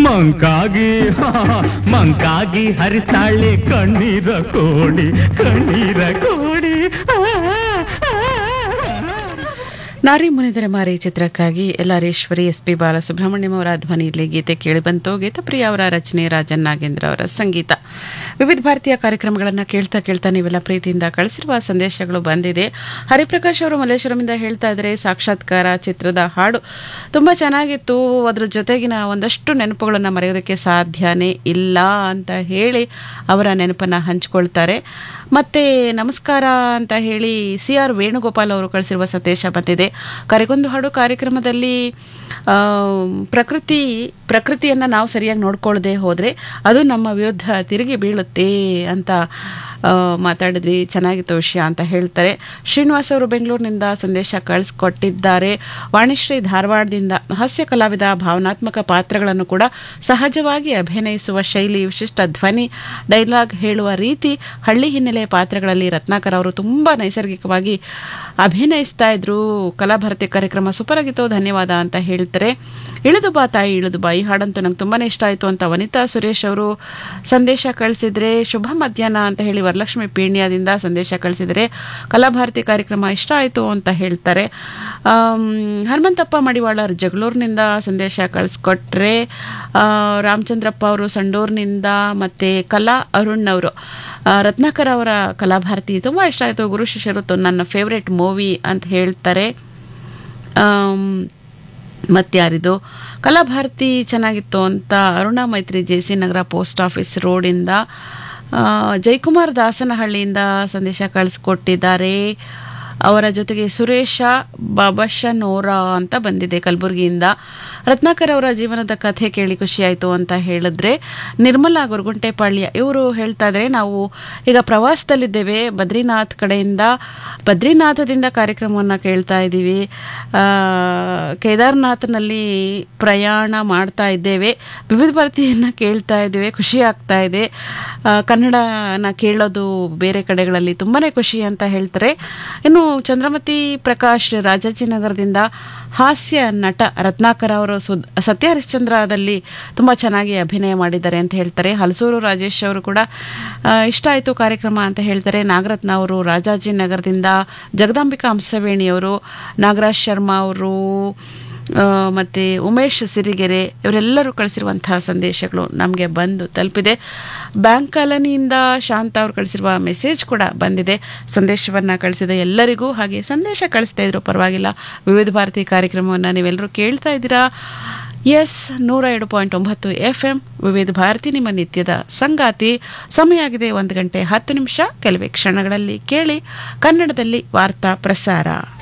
ಮಂಕಾಗಿ ಮಂಕಾಗಿ ಹರಿತಾಳೆ ಕಣ್ಣೀರ ಕೋಡಿ ಕಣ್ಣೀರ ಕೋಡಿ ನಾರಿ ಮುನಿದರೆ ಮಾರಿ ಚಿತ್ರಕ್ಕಾಗಿ ಎಲ್ಲಾರೇಶ್ವರಿ ಎಸ್ ಪಿ ಬಾಲಸುಬ್ರಹ್ಮಣ್ಯಂ ಅವರ ಧ್ವನಿಯಲ್ಲಿ ಗೀತೆ ಕೇಳಿಬಂತು ಗೀತಪ್ರಿಯ ಅವರ ರಚನೆ ರಾಜನ್ ನಾಗೇಂದ್ರ ಅವರ ಸಂಗೀತ ವಿವಿಧ ಭಾರತೀಯ ಕಾರ್ಯಕ್ರಮಗಳನ್ನು ಕೇಳ್ತಾ ಕೇಳ್ತಾ ನೀವೆಲ್ಲ ಪ್ರೀತಿಯಿಂದ ಕಳಿಸಿರುವ ಸಂದೇಶಗಳು ಬಂದಿದೆ ಹರಿಪ್ರಕಾಶ್ ಅವರು ಮಲ್ಲೇಶ್ವರಮಿಂದ ಹೇಳ್ತಾ ಇದ್ದಾರೆ ಸಾಕ್ಷಾತ್ಕಾರ ಚಿತ್ರದ ಹಾಡು ತುಂಬ ಚೆನ್ನಾಗಿತ್ತು ಅದ್ರ ಜೊತೆಗಿನ ಒಂದಷ್ಟು ನೆನಪುಗಳನ್ನು ಮರೆಯೋದಕ್ಕೆ ಸಾಧ್ಯನೇ ಇಲ್ಲ ಅಂತ ಹೇಳಿ ಅವರ ನೆನಪನ್ನು ಹಂಚಿಕೊಳ್ತಾರೆ ಮತ್ತೆ ನಮಸ್ಕಾರ ಅಂತ ಹೇಳಿ ಸಿ ಆರ್ ವೇಣುಗೋಪಾಲ್ ಅವರು ಕಳಿಸಿರುವ ಸಂದೇಶ ಬಂದಿದೆ ಕರೆಗೊಂದು ಹಾಡು ಕಾರ್ಯಕ್ರಮದಲ್ಲಿ ಆ, ಪ್ರಕೃತಿ ಪ್ರಕೃತಿಯನ್ನು ನಾವು ಸರಿಯಾಗಿ ನೋಡ್ಕೊಳ್ಳದೆ ಹೋದರೆ ಅದು ನಮ್ಮ ವಿರುದ್ಧ ತಿರುಗಿ ಬೀಳುತ್ತೆ ಅಂತ ಆ, ಮಾತಾಡಿದ್ರಿ ಚೆನ್ನಾಗಿತ್ತು ವಿಷಯ ಅಂತ ಹೇಳ್ತಾರೆ ಶ್ರೀನಿವಾಸ್ ಅವರು ಬೆಂಗಳೂರಿನಿಂದ ಸಂದೇಶ ಕಳಿಸ್ಕೊಟ್ಟಿದ್ದಾರೆ ವಾಣಿಶ್ರೀ ಧಾರವಾಡದಿಂದ ಹಾಸ್ಯ ಕಲಾವಿದ ಭಾವನಾತ್ಮಕ ಪಾತ್ರಗಳನ್ನು ಕೂಡ ಸಹಜವಾಗಿ ಅಭಿನಯಿಸುವ ಶೈಲಿ ವಿಶಿಷ್ಟ ಧ್ವನಿ ಡೈಲಾಗ್ ಹೇಳುವ ರೀತಿ ಹಳ್ಳಿ ಹಿನ್ನೆಲೆ ಪಾತ್ರಗಳಲ್ಲಿ ರತ್ನಾಕರ್ ಅವರು ತುಂಬ ನೈಸರ್ಗಿಕವಾಗಿ ಅಭಿನಯಿಸ್ತಾ ಇದ್ರು ಕಲಾಭಾರತಿ ಕಾರ್ಯಕ್ರಮ ಸೂಪರ್ ಆಗಿತ್ತು ಧನ್ಯವಾದ ಅಂತ ಹೇಳ್ತಾರೆ ಇಳಿದು ಬಾ ತಾಯಿ ಇಳಿದು ಬಾ ಈ ಹಾಡಂತೂ ನಂಗೆ ತುಂಬಾನೇ ಇಷ್ಟ ಆಯಿತು ಅಂತ ವನಿತಾ ಸುರೇಶ್ ಅವರು ಸಂದೇಶ ಕಳಿಸಿದ್ರೆ ಶುಭ ಮಧ್ಯಾಹ್ನ ಅಂತ ಹೇಳಿ ವರಲಕ್ಷ್ಮಿ ಪೀಣ್ಯದಿಂದ ಸಂದೇಶ ಕಳಿಸಿದರೆ ಕಲಾಭಾರತಿ ಕಾರ್ಯಕ್ರಮ ಇಷ್ಟ ಆಯಿತು ಅಂತ ಹೇಳ್ತಾರೆ ಆಮ್, ಹನುಮಂತಪ್ಪ ಮಡಿವಾಳರ್ ಜಗಳೂರಿನಿಂದ ಸಂದೇಶ ಕಳಿಸ್ಕೊಟ್ರೆ ಆ, ರಾಮಚಂದ್ರಪ್ಪ ಅವರು ಸಂಡೂರಿನಿಂದ ಮತ್ತು ಕಲಾ ಅರುಣ್ ಅವರು ಆ, ರತ್ನಾಕರ್ ಅವರ ಕಲಾಭಾರತಿ ತುಂಬ ಇಷ್ಟ ಆಯಿತು ಗುರು ಶಿಷ್ಯರು ತು- ನನ್ನ ಫೇವ್ರೆಟ್ ಮೂವಿ ಅಂತ ಹೇಳ್ತಾರೆ ಆಮ್, ಮತ್ಯಾರಿದು ಕಲಾಭಾರತಿ ಚೆನ್ನಾಗಿತ್ತು ಅಂತ Aruna Maithri J C Nagar post office ರೋಡಿಂದ ಆ, ಜಯಕುಮಾರ್ ದಾಸನಹಳ್ಳಿಯಿಂದ ಸಂದೇಶ ಕಳಿಸ್ಕೊಟ್ಟಿದ್ದಾರೆ ಅವರ ಜೊತೆಗೆ ಸುರೇಶ ಬಾಬಶನೋರ ಅಂತ ಬಂದಿದೆ ಕಲಬುರಗಿಯಿಂದ ರತ್ನಾಕರ್ ಅವರ ಜೀವನದ ಕಥೆ ಕೇಳಿ ಖುಷಿಯಾಯಿತು ಅಂತ ಹೇಳಿದ್ರೆ ನಿರ್ಮಲಾ ಗುರುಗುಂಟೆಪಾಳ್ಯ ಇವರು ಹೇಳ್ತಾ ಇದ್ದಾರೆ ನಾವು ಈಗ ಪ್ರವಾಸದಲ್ಲಿದ್ದೇವೆ ಬದ್ರಿನಾಥ್ ಕಡೆಯಿಂದ ಬದ್ರಿನಾಥದಿಂದ ಕಾರ್ಯಕ್ರಮವನ್ನು ಕೇಳ್ತಾ ಇದ್ದೀವಿ ಆ, ಕೇದಾರ್ನಾಥ್ನಲ್ಲಿ ಪ್ರಯಾಣ ಮಾಡ್ತಾ ಇದ್ದೇವೆ ವಿವಿಧ ಭಾರತಿಯನ್ನು ಕೇಳ್ತಾ ಇದ್ದೇವೆ ಖುಷಿ ಆಗ್ತಾ ಇದೆ ಆ, ಕನ್ನಡನ ಕೇಳೋದು ಬೇರೆ ಕಡೆಗಳಲ್ಲಿ ತುಂಬಾನೇ ಖುಷಿ ಅಂತ ಹೇಳ್ತಾರೆ ಇನ್ನು ಚಂದ್ರಮತಿ ಪ್ರಕಾಶ್ ರಾಜಾಜಿನಗರದಿಂದ ಹಾಸ್ಯ ನಟ ರತ್ನಾಕರ್ ಅವರು ಸುದ್ ಸತ್ಯ ಹರಿಶ್ಚಂದ್ರದಲ್ಲಿ ತುಂಬ ಚೆನ್ನಾಗಿ ಅಭಿನಯ ಮಾಡಿದ್ದಾರೆ ಅಂತ ಹೇಳ್ತಾರೆ ಹಲಸೂರು ರಾಜೇಶ್ ಅವರು ಕೂಡ ಆ, ಇಷ್ಟ ಆಯಿತು ಕಾರ್ಯಕ್ರಮ ಅಂತ ಹೇಳ್ತಾರೆ ನಾಗರತ್ನ ಅವರು ರಾಜಾಜಿನಗರದಿಂದ ಜಗದಾಂಬಿಕಾ ಹಂಸವೇಣಿಯವರು ನಾಗರಾಜ್ ಶರ್ಮಾ ಅವರು ಆ, ಮತ್ತೆ ಉಮೇಶ್ ಸಿರಿಗೆರೆ ಇವರೆಲ್ಲರೂ ಕಳಿಸಿರುವಂತಹ ಸಂದೇಶಗಳು ನಮಗೆ ಬಂದು ತಲುಪಿದೆ ಬ್ಯಾಂಕ್ ಕಾಲನಿಯಿಂದ ಶಾಂತ ಅವರು ಕಳಿಸಿರುವ ಮೆಸೇಜ್ ಕೂಡ ಬಂದಿದೆ ಸಂದೇಶವನ್ನು ಕಳಿಸಿದ ಎಲ್ಲರಿಗೂ ಹಾಗೆ ಸಂದೇಶ ಕಳಿಸ್ತಾ ಇದ್ರು ಪರವಾಗಿಲ್ಲ ವಿವಿಧ ಭಾರತಿ ಕಾರ್ಯಕ್ರಮವನ್ನು ನೀವೆಲ್ಲರೂ ಕೇಳ್ತಾ ಇದ್ದೀರಾ ಎಸ್ ನೂರ ಎರಡು ಪಾಯಿಂಟ್ ಒಂಬತ್ತು ಎಫ್ ಎಂ ವಿವಿಧ ಭಾರತಿ ನಿಮ್ಮ ನಿತ್ಯದ ಸಂಗಾತಿ ಸಮಯ ಆಗಿದೆ ಒಂದು ಗಂಟೆ ಹತ್ತು ನಿಮಿಷ ಕೆಲವೇ ಕ್ಷಣಗಳಲ್ಲಿ ಕೇಳಿ ಕನ್ನಡದಲ್ಲಿ ವಾರ್ತಾ ಪ್ರಸಾರ